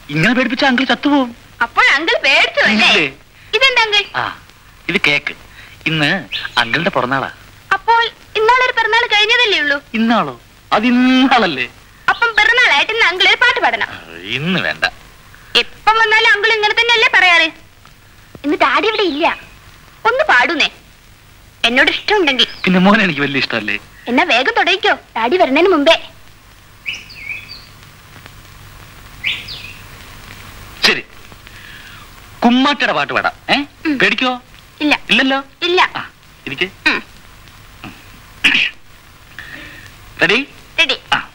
ഇങ്ങനെ പേടിപ്പിച്ച അങ്കിൾ ചത്തുപോകും അപ്പോൾ അങ്കിൾ പേടിച്ചു അല്ലേ ഇല്ലേ? ഇതെന്താ അങ്കിൾ ആ ഇത് കേക്ക് ഇന്ന് അങ്കിളിന്റെ പിറന്നാളാ അപ്പോൾ ഇന്നാളൊരു പിറന്നാൾ കഴിഞ്ഞതല്ലേ ഉള്ളൂ ഇന്നാളോ അത് ഇന്നാളല്ലേ അപ്പം പിറന്നാളായിട്ട് ഇന്ന് അങ്കിൾ ഒരു പാട്ട് പാടണം ആ, ഇന്ന് വേണ്ട എപ്പം വന്നാലും അങ്കിൾ ഇങ്ങനെ തന്നെയല്ലേ പറയാറ് ഇന്ന് ഡാഡി ഇവിടെ ഇല്ല ഒന്ന് പാടുന്നേ എന്നോട് ഇഷ്ടമുണ്ടെങ്കിൽ പിന്നെ മോനെ എനിക്ക് വലിയ ഇഷ്ടമല്ലേ എന്നാ വേഗം തുടങ്ങിക്കോ ഡാഡി വരുന്നതിന് മുമ്പേ ശരി കുമ്മാറ്റയുടെ പാട്ട് പാടാം ഏ ഉം. പേടിക്കോ ഇല്ല ഇല്ലല്ലോ ഇല്ല ആ ഇരിക്കെ ഉം. റെഡി റെഡി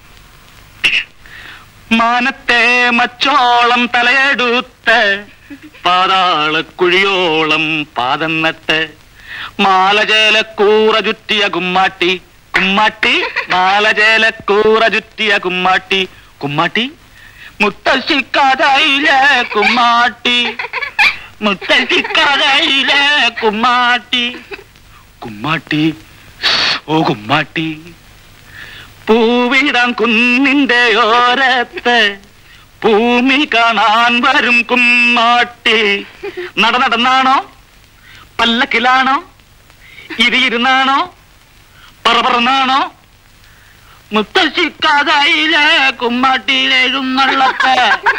മാനത്തെ മച്ചോളം തലയെടുത്ത് പാതാളക്കുഴിയോളം പാദം നട്ട് മാലജേലക്കൂറ ചുറ്റിയ കുമ്മാട്ടി കുമ്മാട്ടി മാലജേലക്കൂറ ചുറ്റിയ കുമ്മാട്ടി കുമ്മാട്ടി മുത്തശ്ശിക്കഥയിലെ കുമ്മാട്ടി മുത്തശ്ശിക്കഥയിലെ കുമ്മാട്ടി കുമ്മാട്ടി ഓ കുമ്മാട്ടി പൂവിടം കുന്നിന്റെ ഓരത്ത് ഭൂമി കാണാൻ വരും കുമ്മാട്ടി നട നടന്നാണോ പല്ലക്കിലാണോ ഇരിയിരുന്നാണോ പറപറന്നാണോ മുത്തശ്ശിക്കഥയിലെ കുമ്മാട്ടിയിലെ എഴുന്നള്ളത്ത്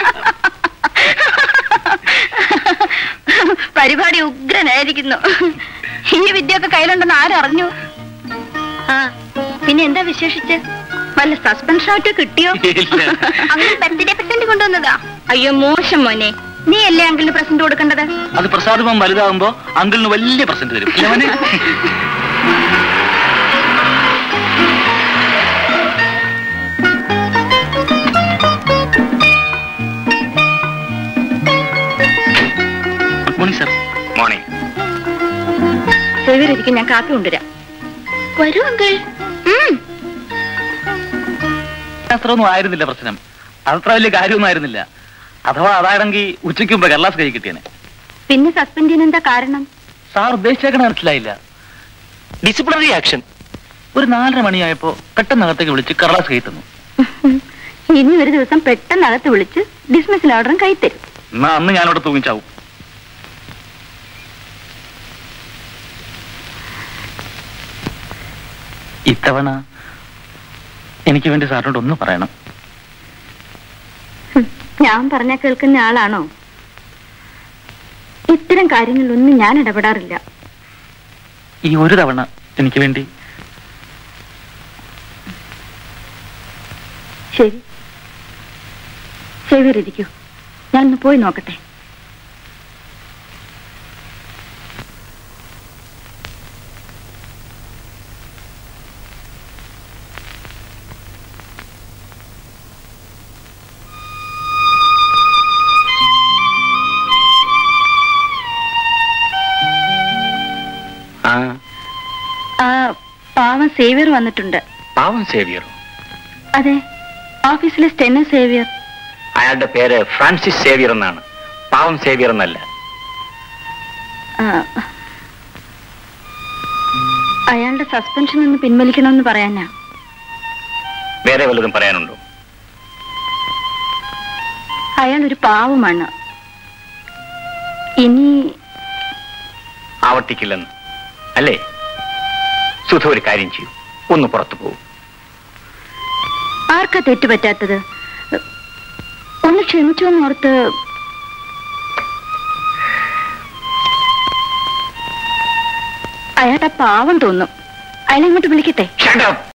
പരിപാടി ഉഗ്രനായിരിക്കുന്നു ഈ വിദ്യയൊക്കെ കയ്യിലുണ്ടെന്ന് ആരറിഞ്ഞു ആ പിന്നെ എന്താ വിശേഷിച്ച് വല്ല സസ്പെൻഷൻ ആയിട്ട് കിട്ടിയോ ഇല്ല. അങ്ങനെ ബർത്ത്ഡേ പ്രസന്റ് കൊണ്ടുവന്നതാ അയ്യോ മോശം മോനെ നീ അല്ലേ അങ്കിളിന് പ്രസന്റ് കൊടുക്കേണ്ടത് അത് പ്രസാദമം വലുതാകുമ്പോ അങ്കിളിന് വലിയ പ്രസന്റ് തരും ഇല്ലേ മോനെ? ഗുഡ് മോർണിംഗ് സർ മോർണിംഗ് സേവിയറിരിക്കും ഞാൻ കാപ്പി കൊണ്ടുവരാം വരൂ അങ്കിൾ അത്രയൊന്നും ആയിരുന്നില്ല പ്രശ്നം അത്ര വലിയ കാര്യമൊന്നും ആയിരുന്നില്ല അഥവാ അതാണെങ്കിൽ ഉച്ചയ്ക്ക് മുമ്പ് കടലാസ് കൈ കിട്ടിയേനെ പിന്നെ സസ്പെൻഡ് ചെയ്യാൻ എന്താ കാരണം സാർ ഉദ്ദേശിച്ചേക്കണ മനസ്സിലായില്ല ഡിസിപ്ലിനറി ആക്ഷൻ ഒരു നാലര മണിയായപ്പോ പെട്ടെന്ന് അകത്തേക്ക് വിളിച്ച് കടലാസ് കൈ തന്നു ഇനി ഒരു ദിവസം പെട്ടെന്ന് അകത്ത് വിളിച്ച് ഡിസ്മിസിൽ ഓർഡറും കൈ തരും എന്നാ അന്ന് ഞാനവിടെ തൂങ്ങിച്ചാവും ഇത്തവണ എനിക്ക് വേണ്ടി സാറിനോട് ഒന്ന് പറയണം ഹും, ഞാൻ പറഞ്ഞ കേൾക്കുന്ന ആളാണോ ഇത്തരം കാര്യങ്ങളിലൊന്നും ഞാൻ ഇടപെടാറില്ല ഈ ഒരു തവണ എനിക്ക് വേണ്ടി ശരി സേവിയറിരിക്കൂ ഞാൻ ഒന്ന് പോയി നോക്കട്ടെ ആ ആ പാവം സേവിയർ വന്നിട്ടുണ്ട് പാവം സേവിയർ അതെ ഓഫീസിലെ സ്റ്റെനോ സേവിയർ അയാളുടെ പേര് ഫ്രാൻസിസ് സേവിയർ എന്നാണ് പാവം സേവിയർ എന്നല്ല ആ, അയാളുടെ സസ്പെൻഷൻ ഒന്ന് പിൻവലിക്കണമെന്ന് പറയാനാ വേറെ വല്ലതും പറയാനുണ്ടോ അയാൾ ഒരു പാവമാണ് ഇനി ആവർത്തിക്കില്ലെന്ന് അല്ലേ സുധ ഒരു കാര്യം ചെയ്യൂ ഒന്ന് പുറത്തു പോകും ആർക്കാ തെറ്റുപറ്റാത്തത് ഒന്ന് ക്ഷമിച്ചു എന്നോർത്ത് അയാളുടെ പാവം തോന്നും അയാളെ ഇങ്ങോട്ട് വിളിക്കട്ടെ Shut up!